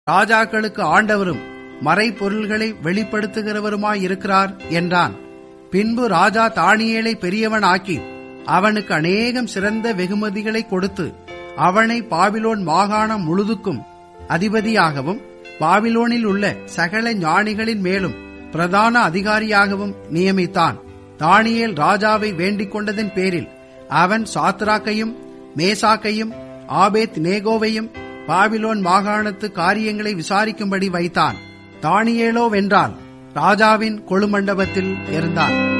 ராஜாக்களுக்கு ஆண்டவரும் மறைபொருள்களை வெளிப்படுத்துகிறவருமாயிருக்கிறார் என்றான் பின்பு ராஜா தானியேலை பெரியவன் ஆக்கி அவனுக்கு அநேகம் சிறந்த வெகுமதிகளை கொடுத்து அவனை பாபிலோன் மாகாணம் முழுதுக்கும் அதிபதியாகவும் பாபிலோனில் உள்ள சகல ஞானிகளின் மேலும் பிரதான அதிகாரியாகவும் நியமித்தான் தானியேல் ராஜாவை வேண்டிக் கொண்டதன் பேரில் அவன் சாத்ராக்கையும் மேசாக்கையும் ஆபேத் நேகோவையும் பாபிலோன் மாகாணத்து காரியங்களை விசாரிக்கும்படி வைத்தான் தானியேலோ வென்றால் ராஜாவின் கொழுமண்டபத்தில் இருந்தான்